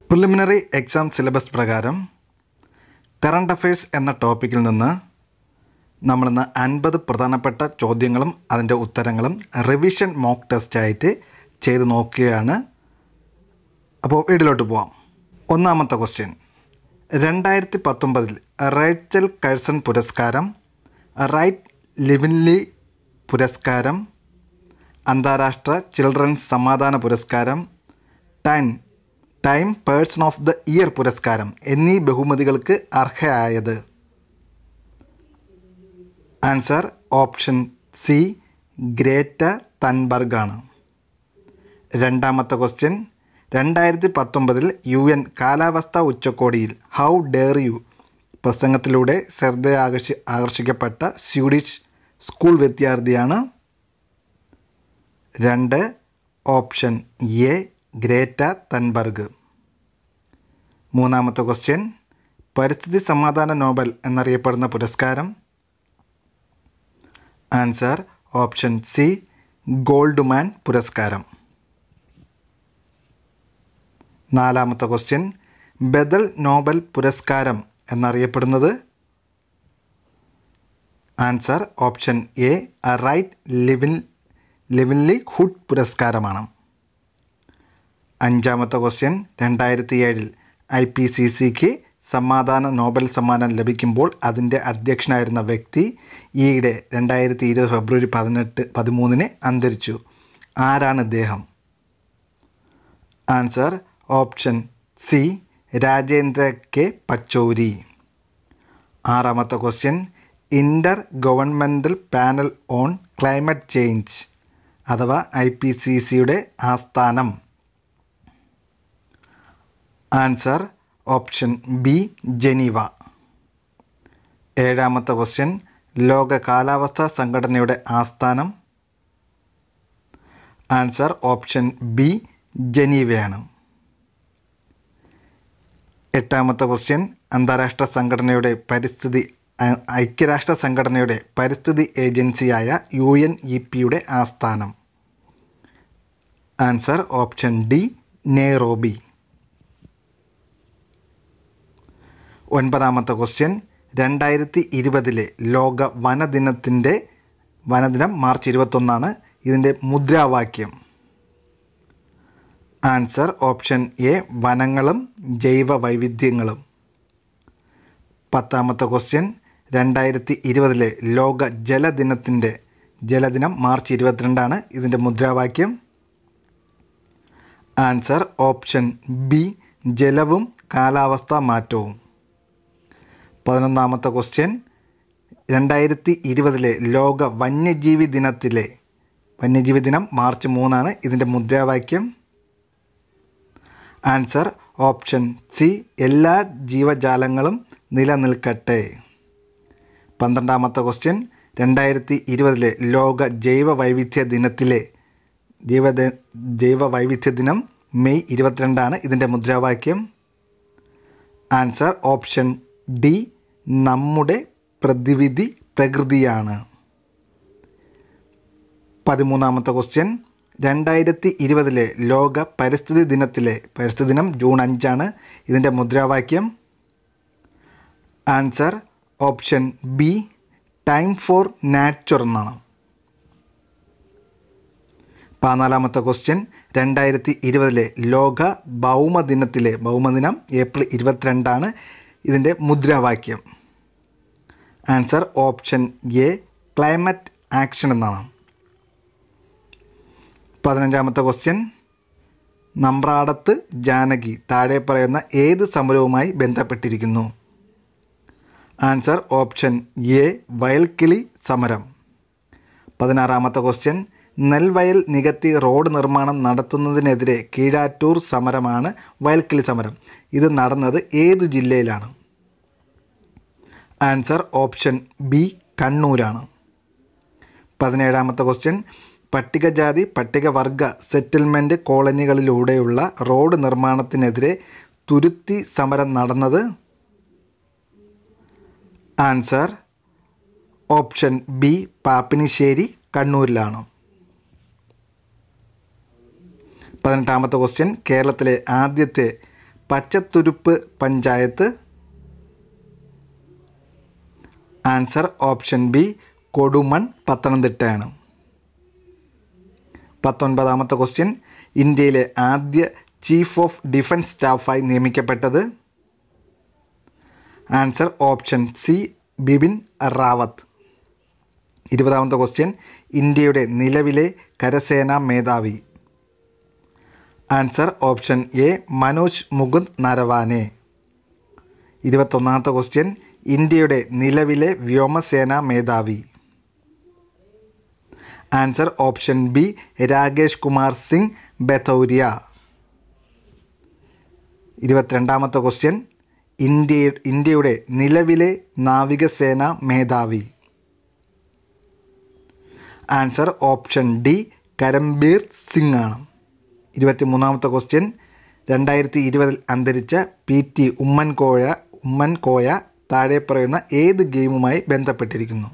preliminary exam syllabus പ്രകാരം current affairs എന്ന ടോപ്പിക്കിൽ നിന്ന് നമ്മളിന്ന് അൻപത് പ്രധാനപ്പെട്ട ചോദ്യങ്ങളും അതിൻ്റെ ഉത്തരങ്ങളും റിവിഷൻ മോക്ക് ടെസ്റ്റായിട്ട് ചെയ്ത് നോക്കുകയാണ് അപ്പോൾ വീട്ടിലോട്ട് പോവാം ഒന്നാമത്തെ ക്വസ്റ്റ്യൻ രണ്ടായിരത്തി പത്തൊമ്പതിൽ റേച്ചൽ കഴ്സൺ പുരസ്കാരം റൈറ്റ് ലിവിൻലി പുരസ്കാരം അന്താരാഷ്ട്ര ചിൽഡ്രൻസ് സമാധാന പുരസ്കാരം time time person of the year പുരസ്കാരം എന്നീ ബഹുമതികൾക്ക് അർഹയായത് answer option C Greta Thunberg ആണ് രണ്ടാമത്തെ ക്വസ്റ്റ്യൻ രണ്ടായിരത്തി പത്തൊമ്പതിൽ യു എൻ കാലാവസ്ഥാ ഉച്ചകോടിയിൽ ഹൗ ഡെയർ യു പ്രസംഗത്തിലൂടെ ശ്രദ്ധ ആകർഷി ആകർഷിക്കപ്പെട്ട സ്വീഡിഷ് സ്കൂൾ വിദ്യാർത്ഥിയാണ് രണ്ട് ഓപ്ഷൻ എ ഗ്രേറ്റ തൻബർഗ് മൂന്നാമത്തെ ക്വസ്റ്റ്യൻ പരിസ്ഥിതി സമാധാന നോബൽ എന്നറിയപ്പെടുന്ന പുരസ്കാരം ആൻസർ ഓപ്ഷൻ സി ഗോൾഡ്മാൻ പുരസ്കാരം നാലാമത്തെ ക്വസ്റ്റ്യൻ ബദൽ നോബൽ പുരസ്കാരം എന്നറിയപ്പെടുന്നത് ആൻസർ ഓപ്ഷൻ എ റൈറ്റ് ലിവിൻ ലിവിൻലി ഹുഡ് പുരസ്കാരമാണ് അഞ്ചാമത്തെ ക്വസ്റ്റ്യൻ രണ്ടായിരത്തി ഏഴിൽ ഐ പി സി സിക്ക് സമാധാന നോബൽ സമ്മാനം ലഭിക്കുമ്പോൾ അതിൻ്റെ അധ്യക്ഷനായിരുന്ന വ്യക്തി ഈയിടെ രണ്ടായിരത്തി ഇരുപത് ഫെബ്രുവരി പതിനെട്ട് പതിമൂന്നിന് അന്തരിച്ചു ആരാണ് ഇദ്ദേഹം answer option C Rajendra K Pachauri ആറാമത്തെ question intergovernmental panel on climate change അഥവാ ഐ പി സി സിയുടെ ആസ്ഥാനം ആൻസർ ഓപ്ഷൻ ബി ജനീവ ഏഴാമത്തെ ക്വസ്റ്റ്യൻ ലോക കാലാവസ്ഥാ സംഘടനയുടെ ആസ്ഥാനം ആൻസർ ഓപ്ഷൻ ബി ജനീവയാണ് എട്ടാമത്തെ ക്വസ്റ്റ്യൻ അന്താരാഷ്ട്ര സംഘടനയുടെ പരിസ്ഥിതി ഐ- ഐക്യരാഷ്ട്ര സംഘടനയുടെ പരിസ്ഥിതി ഏജൻസിയായ യു എൻ ഇ പിയുടെ ആസ്ഥാനം ആൻസർ ഓപ്ഷൻ ഡി നെയ്റോബി ഒൻപതാമത്തെ ക്വസ്റ്റ്യൻ രണ്ടായിരത്തി ഇരുപതിലെ ലോക വനദിനത്തിൻ്റെ വനദിനം മാർച്ച് ഇരുപത്തൊന്നാണ് ഇതിൻ്റെ മുദ്രാവാക്യം ആൻസർ ഓപ്ഷൻ എ വനങ്ങളും ജൈവ വൈവിധ്യങ്ങളും പത്താമത്തെ ക്വസ്റ്റ്യൻ രണ്ടായിരത്തി ഇരുപതിലെ ലോക ജലദിനത്തിൻ്റെ ജലദിനം മാർച്ച് ഇരുപത്തിരണ്ടാണ് ഇതിൻ്റെ മുദ്രാവാക്യം ആൻസർ ഓപ്ഷൻ ബി ജലവും കാലാവസ്ഥാ മാറ്റവും പതിനൊന്നാമത്തെ ക്വസ്റ്റ്യൻ രണ്ടായിരത്തി ഇരുപതിലെ ലോക വന്യജീവി ദിനത്തിലെ വന്യജീവി ദിനം മാർച്ച് മൂന്നാണ് ഇതിൻ്റെ മുദ്രാവാക്യം ആൻസർ ഓപ്ഷൻ സി എല്ലാ ജീവജാലങ്ങളും നിലനിൽക്കട്ടെ പന്ത്രണ്ടാമത്തെ ക്വസ്റ്റ്യൻ രണ്ടായിരത്തി ഇരുപതിലെ ലോക ജൈവ വൈവിധ്യ ദിനത്തിലെ ജൈവ ജൈവ വൈവിധ്യ ദിനം മെയ് ഇരുപത്തിരണ്ടാണ് ഇതിൻ്റെ മുദ്രാവാക്യം ആൻസർ ഓപ്ഷൻ ഡി നമ്മുടെ പ്രതിവിധി പ്രകൃതിയാണ് പതിമൂന്നാമത്തെ ക്വസ്റ്റ്യൻ രണ്ടായിരത്തി ഇരുപതിലെ ലോക പരിസ്ഥിതി ദിനത്തിലെ പരിസ്ഥിതി ദിനം ജൂൺ അഞ്ചാണ് ഇതിൻ്റെ മുദ്രാവാക്യം answer option B time for nature എന്നാണ് പതിനാലാമത്തെ ക്വസ്റ്റ്യൻ രണ്ടായിരത്തി ഇരുപതിലെ ലോക ഭൗമദിനത്തിലെ ഭൗമദിനം ഏപ്രിൽ ഇരുപത്തിരണ്ടാണ് ഇതിൻ്റെ മുദ്രാവാക്യം answer option A climate action എന്നാണ് പതിനഞ്ചാമത്തെ ക്വസ്റ്റ്യൻ നമ്പ്രാടത്ത് ജാനകി താഴെ പറയുന്ന ഏത് സമരവുമായി ബന്ധപ്പെട്ടിരിക്കുന്നു ആൻസർ ഓപ്ഷൻ എ വയൽക്കിളി സമരം പതിനാറാമത്തെ ക്വസ്റ്റ്യൻ നെൽവയൽ നികത്തി റോഡ് നിർമ്മാണം നടത്തുന്നതിനെതിരെ കീഴാറ്റൂർ സമരമാണ് വയൽക്കിളി സമരം ഇത് നടന്നത് ഏതു ജില്ലയിലാണ് ആൻസർ ഓപ്ഷൻ ബി കണ്ണൂരാണ് പതിനേഴാമത്തെ ക്വസ്റ്റ്യൻ പട്ടികജാതി പട്ടികവർഗ സെറ്റിൽമെൻറ്റ് കോളനികളിലൂടെയുള്ള റോഡ് നിർമ്മാണത്തിനെതിരെ തുരുത്തി സമരം നടന്നത് ആൻസർ ഓപ്ഷൻ ബി പാപ്പിനിശ്ശേരി കണ്ണൂരിലാണ് പതിനെട്ടാമത്തെ ക്വസ്റ്റ്യൻ കേരളത്തിലെ ആദ്യത്തെ പച്ചത്തുരുപ്പ് panchayat answer option B Kodumon പത്തനംതിട്ടയാണ് പത്തൊൻപതാമത്തെ ക്വസ്റ്റ്യൻ ഇന്ത്യയിലെ ആദ്യ ചീഫ് ഓഫ് ഡിഫൻസ് സ്റ്റാഫായി നിയമിക്കപ്പെട്ടത് answer option C Bipin Rawat ഇരുപതാമത്തെ ക്വസ്റ്റ്യൻ ഇന്ത്യയുടെ നിലവിലെ കരസേനാ മേധാവി answer option A Manoj Mukund Naravane ഇരുപത്തൊന്നാമത്തെ ക്വസ്റ്റ്യൻ ഇന്ത്യയുടെ നിലവിലെ വ്യോമസേനാ മേധാവി answer option B Rakesh Kumar Singh Bhadauria ഇരുപത്തിരണ്ടാമത്തെ ക്വസ്റ്റ്യൻ ഇന്ത്യ ഇന്ത്യയുടെ നിലവിലെ നാവികസേന മേധാവി answer option D Karambir Singh ആണ് ഇരുപത്തിമൂന്നാമത്തെ ക്വസ്റ്റ്യൻ രണ്ടായിരത്തി ഇരുപതിൽ അന്തരിച്ച പി ടി ഉമ്മൻകോയ ഉമ്മൻകോയ താഴെ പറയുന്ന ഏത് ഗെയിമുമായി ബന്ധപ്പെട്ടിരിക്കുന്നു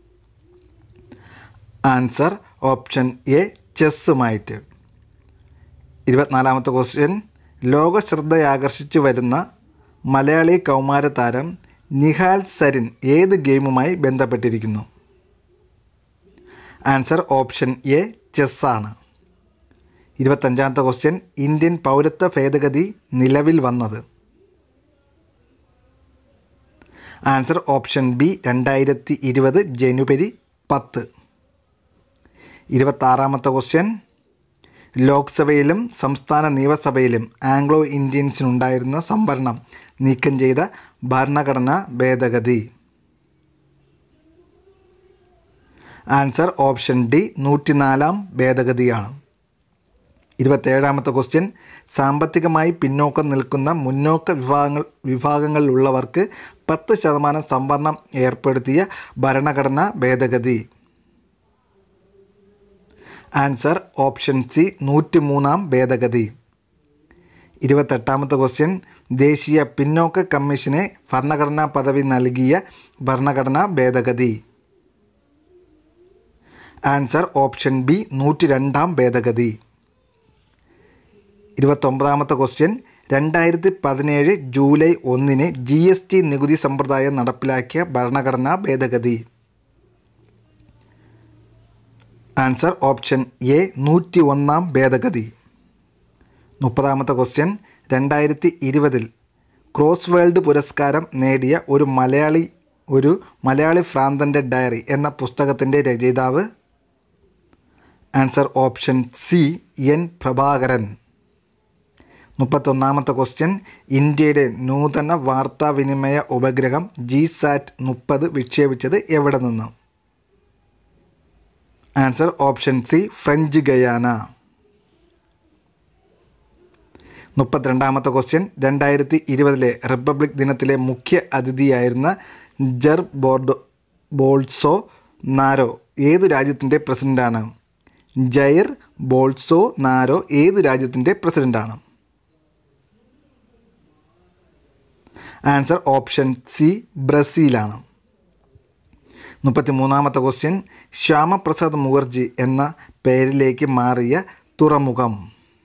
ആൻസർ ഓപ്ഷൻ എ ചെസ്സുമായിട്ട് ഇരുപത്തിനാലാമത്തെ ക്വസ്റ്റ്യൻ ലോക ശ്രദ്ധയാകർഷിച്ചു വരുന്ന മലയാളി കൗമാര താരം നിഹാൽ സരിൻ ഏത് ഗെയിമുമായി ബന്ധപ്പെട്ടിരിക്കുന്നു ആൻസർ ഓപ്ഷൻ എ ചെസ്സാണ് ഇരുപത്തഞ്ചാമത്തെ ക്വസ്റ്റ്യൻ ഇന്ത്യൻ പൗരത്വ ഭേദഗതി നിലവിൽ വന്നത് ആൻസർ ഓപ്ഷൻ ബി രണ്ടായിരത്തി ഇരുപത് ജനുവരി പത്ത് ഇരുപത്താറാമത്തെ ക്വസ്റ്റ്യൻ ലോക്സഭയിലും സംസ്ഥാന നിയമസഭയിലും ആംഗ്ലോ ഇന്ത്യൻസിനുണ്ടായിരുന്ന സംവരണം നീക്കം ചെയ്ത ഭരണഘടനാ ഭേദഗതി ആൻസർ ഓപ്ഷൻ ഡി നൂറ്റിനാലാം ഭേദഗതിയാണ് ഇരുപത്തേഴാമത്തെ ക്വസ്റ്റ്യൻ സാമ്പത്തികമായി പിന്നോക്കം നിൽക്കുന്ന മുന്നോക്ക വിഭാഗങ്ങൾ വിഭാഗങ്ങളിലുള്ളവർക്ക് പത്ത് ശതമാനം സംവരണം ഏർപ്പെടുത്തിയ ഭരണഘടനാ ഭേദഗതി ആൻസർ ഓപ്ഷൻ സി നൂറ്റിമൂന്നാം ഭേദഗതി ഇരുപത്തെട്ടാമത്തെ ക്വസ്റ്റ്യൻ ദേശീയ പിന്നോക്ക കമ്മീഷന് ഭരണഘടനാ പദവി നൽകിയ ഭരണഘടനാ ഭേദഗതി ആൻസർ ഓപ്ഷൻ ബി നൂറ്റി രണ്ടാം ഭേദഗതി ഇരുപത്തൊമ്പതാമത്തെ ക്വസ്റ്റ്യൻ രണ്ടായിരത്തി പതിനേഴ് ജൂലൈ ഒന്നിന് ജി എസ് ടി നികുതി സമ്പ്രദായം നടപ്പിലാക്കിയ ഭരണഘടനാ ഭേദഗതി ആൻസർ ഓപ്ഷൻ എ നൂറ്റി ഒന്നാം ഭേദഗതി മുപ്പതാമത്തെ ക്വസ്റ്റ്യൻ രണ്ടായിരത്തി ഇരുപതിൽ ക്രോസ് വേൾഡ് പുരസ്കാരം നേടിയ ഒരു മലയാളി ഒരു മലയാളി ഭ്രാന്തൻ്റെ ഡയറി എന്ന പുസ്തകത്തിൻ്റെ രചയിതാവ് answer option C N Prabhakaran മുപ്പത്തൊന്നാമത്തെ ക്വസ്റ്റ്യൻ ഇന്ത്യയുടെ നൂതന വാർത്താവിനിമയ ഉപഗ്രഹം ജി സാറ്റ് മുപ്പത് വിക്ഷേപിച്ചത് എവിടെ നിന്ന് answer option C French Guiana മുപ്പത്തിരണ്ടാമത്തെ ക്വസ്റ്റ്യൻ രണ്ടായിരത്തി ഇരുപതിലെ റിപ്പബ്ലിക് ദിനത്തിലെ മുഖ്യ അതിഥിയായിരുന്ന ജർ ബോർഡോ ബോൾസോ നാരോ ഏതു രാജ്യത്തിൻ്റെ പ്രസിഡൻ്റാണ് ജയർ ബോൾസോ നാരോ ഏതു രാജ്യത്തിൻ്റെ പ്രസിഡൻ്റാണ് ആൻസർ ഓപ്ഷൻ സി ബ്രസീലാണ് മുപ്പത്തി മൂന്നാമത്തെ ക്വസ്റ്റ്യൻ ശ്യാമപ്രസാദ് മുഖർജി എന്ന പേരിലേക്ക് മാറിയ തുറമുഖം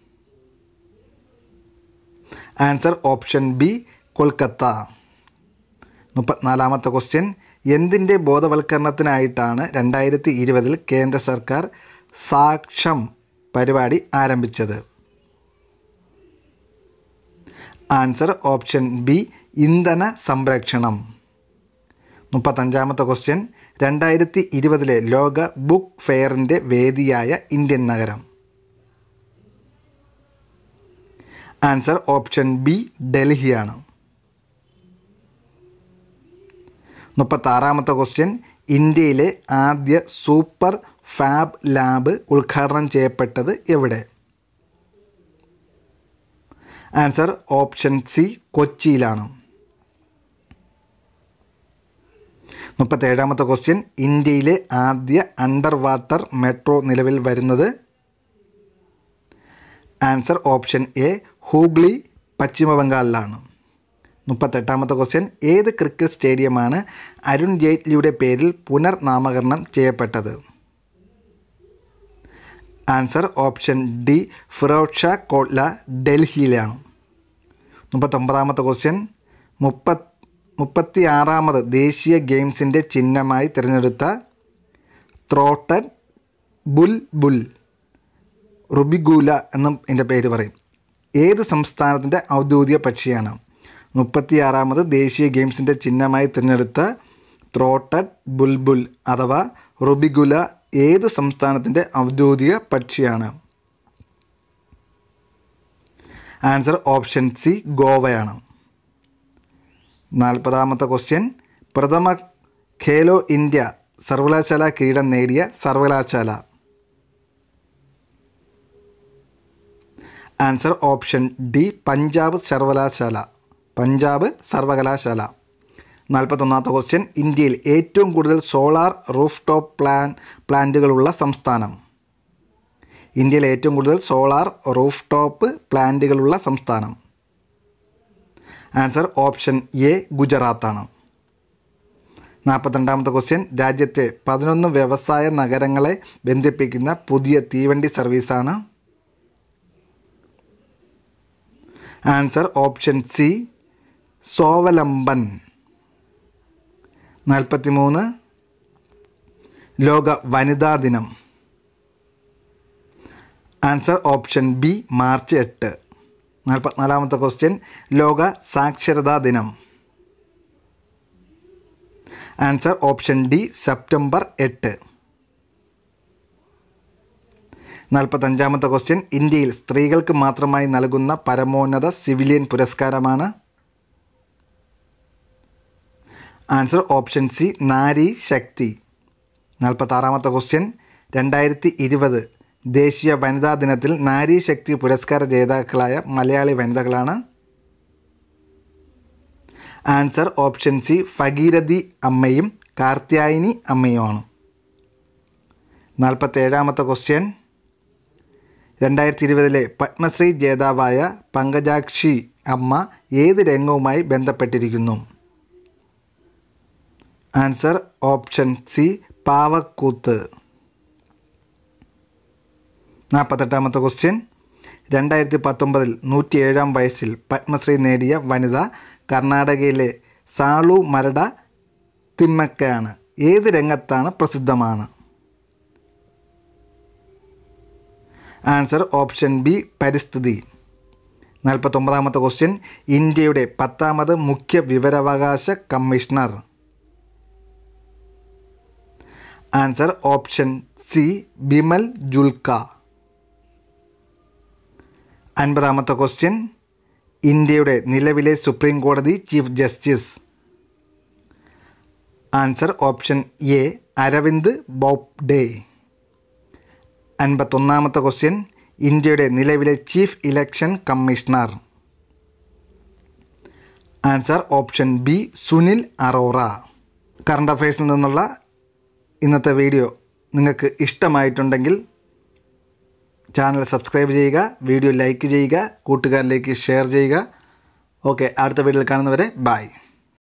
ആൻസർ ഓപ്ഷൻ ബി കൊൽക്കത്ത മുപ്പത്തിനാലാമത്തെ ക്വസ്റ്റ്യൻ എന്തിൻ്റെ ബോധവൽക്കരണത്തിനായിട്ടാണ് രണ്ടായിരത്തി ഇരുപതിൽ കേന്ദ്ര സർക്കാർ സാക്ഷം പരിപാടി ആരംഭിച്ചത് ആൻസർ ഓപ്ഷൻ ബി ഇന്ധന സംരക്ഷണം മുപ്പത്തഞ്ചാമത്തെ ക്വസ്റ്റ്യൻ രണ്ടായിരത്തി ഇരുപതിലെ ലോക ബുക്ക് ഫെയറിൻ്റെ വേദിയായ ഇന്ത്യൻ നഗരം ആൻസർ ഓപ്ഷൻ ബി ഡൽഹിയാണ് മുപ്പത്താറാമത്തെ ക്വസ്റ്റ്യൻ ഇന്ത്യയിലെ ആദ്യ സൂപ്പർ ഫാബ് ലാബ് ഉദ്ഘാടനം ചെയ്യപ്പെട്ടത് എവിടെ ആൻസർ ഓപ്ഷൻ സി കൊച്ചിയിലാണ് മുപ്പത്തേഴാമത്തെ ക്വസ്റ്റ്യൻ ഇന്ത്യയിലെ ആദ്യ അണ്ടർ വാട്ടർ മെട്രോ നിലവിൽ വരുന്നത് ആൻസർ ഓപ്ഷൻ എ ഹൂഗ്ലി പശ്ചിമ ബംഗാളിലാണ് മുപ്പത്തെട്ടാമത്തെ ക്വസ്റ്റ്യൻ ഏത് ക്രിക്കറ്റ് സ്റ്റേഡിയമാണ് അരുൺ ജെയ്റ്റ്ലിയുടെ പേരിൽ പുനർനാമകരണം ചെയ്യപ്പെട്ടത് answer option D Feroz Shah Kotla ഡൽഹിയിലാണ് മുപ്പത്തൊമ്പതാമത്തെ ക്വസ്റ്റ്യൻ മുപ്പത് മുപ്പത്തി ആറാമത് ദേശീയ ഗെയിംസിൻ്റെ ചിഹ്നമായി തിരഞ്ഞെടുത്ത ത്രോട്ടഡ് ബുൽ ബുൽ റുബിഗൂല എന്നും എൻ്റെ പേര് പറയും ഏത് സംസ്ഥാനത്തിൻ്റെ ഔദ്യോഗിക പക്ഷിയാണ് മുപ്പത്തിയാറാമത് ദേശീയ ഗെയിംസിൻ്റെ ചിഹ്നമായി തിരഞ്ഞെടുത്ത ത്രോട്ടഡ് ബുൽബുൽ അഥവാ റുബിഗുല ഏത് സംസ്ഥാനത്തിൻ്റെ ഔദ്യോഗിക പക്ഷിയാണ് ആൻസർ ഓപ്ഷൻ സി ഗോവയാണ് നാൽപ്പതാമത്തെ ക്വസ്റ്റ്യൻ പ്രഥമ ഖേലോ ഇന്ത്യ സർവകലാശാല കിരീടം നേടിയ സർവകലാശാല ആൻസർ ഓപ്ഷൻ ഡി പഞ്ചാബ് സർവകലാശാല പഞ്ചാബ് സർവകലാശാല നാൽപ്പത്തൊന്നാമത്തെ ക്വസ്റ്റ്യൻ ഇന്ത്യയിൽ ഏറ്റവും കൂടുതൽ സോളാർ റൂഫ് ടോപ്പ് പ്ലാൻ പ്ലാന്റുകളുള്ള സംസ്ഥാനം ഇന്ത്യയിൽ ഏറ്റവും കൂടുതൽ സോളാർ റൂഫ് ടോപ്പ് പ്ലാന്റുകളുള്ള സംസ്ഥാനം ആൻസർ ഓപ്ഷൻ എ ഗുജറാത്താണ് നാൽപ്പത്തിരണ്ടാമത്തെ ക്വസ്റ്റ്യൻ രാജ്യത്തെ പതിനൊന്ന് വ്യവസായ നഗരങ്ങളെ ബന്ധിപ്പിക്കുന്ന പുതിയ തീവണ്ടി സർവീസാണ് ആൻസർ ഓപ്ഷൻ സി സോവലംബൻ നാൽപ്പത്തിമൂന്ന് ലോക വനിതാ ദിനം ആൻസർ ഓപ്ഷൻ ബി മാർച്ച് എട്ട് നാൽപ്പത്തിനാലാമത്തെ ക്വസ്റ്റ്യൻ ലോക സാക്ഷരതാ ദിനം ആൻസർ ഓപ്ഷൻ ഡി സെപ്റ്റംബർ എട്ട് നാൽപ്പത്തഞ്ചാമത്തെ ക്വസ്റ്റ്യൻ ഇന്ത്യയിൽ സ്ത്രീകൾക്ക് മാത്രമായി നൽകുന്ന പരമോന്നത സിവിലിയൻ പുരസ്കാരമാണ് answer option C Nari Shakti നാൽപ്പത്താറാമത്തെ ക്വസ്റ്റ്യൻ രണ്ടായിരത്തി ഇരുപത് ദേശീയ വനിതാ ദിനത്തിൽ നാരി ശക്തി പുരസ്കാര ജേതാക്കളായ മലയാളി വനിതകളാണ് ആൻസർ ഓപ്ഷൻ സി ഭഗീരഥി അമ്മയും കാർത്യായനി അമ്മയുമാണ് നാൽപ്പത്തേഴാമത്തെ ക്വസ്റ്റ്യൻ രണ്ടായിരത്തി ഇരുപതിലെ പത്മശ്രീ ജേതാവായ പങ്കജാക്ഷി അമ്മ ഏത് രംഗവുമായി ബന്ധപ്പെട്ടിരിക്കുന്നു ആൻസർ ഓപ്ഷൻ സി പാവക്കൂത്ത് നാൽപ്പത്തെട്ടാമത്തെ ക്വസ്റ്റ്യൻ രണ്ടായിരത്തി പത്തൊമ്പതിൽ നൂറ്റിയേഴാം വയസ്സിൽ പത്മശ്രീ നേടിയ വനിത കർണാടകയിലെ സാളു മരട തിമ്മക്കയാണ് ഏത് രംഗത്താണ് പ്രസിദ്ധമാണ് ആൻസർ ഓപ്ഷൻ ബി പരിസ്ഥിതി നാൽപ്പത്തൊമ്പതാമത്തെ ക്വസ്റ്റ്യൻ ഇന്ത്യയുടെ പത്താമത് മുഖ്യ വിവരാവകാശ commissioner answer option C Bimal Julka അൻപതാമത്തെ ക്വസ്റ്റ്യൻ ഇന്ത്യയുടെ നിലവിലെ സുപ്രീം കോടതി chief justice answer option A Arvind Bobde അൻപത്തൊന്നാമത്തെ ക്വസ്റ്റ്യൻ ഇന്ത്യയുടെ നിലവിലെ chief election commissioner answer option B Sunil Arora current അഫയേഴ്സിൽ നിന്നുള്ള ഇന്നത്തെ വീഡിയോ നിങ്ങൾക്ക് ഇഷ്ടമായിട്ടുണ്ടെങ്കിൽ ചാനൽ സബ്സ്ക്രൈബ് ചെയ്യുക വീഡിയോ ലൈക്ക് ചെയ്യുക കൂട്ടുകാരിലേക്ക് ഷെയർ ചെയ്യുക ഓക്കെ അടുത്ത വീഡിയോയിൽ കാണുന്നവരെ ബായ്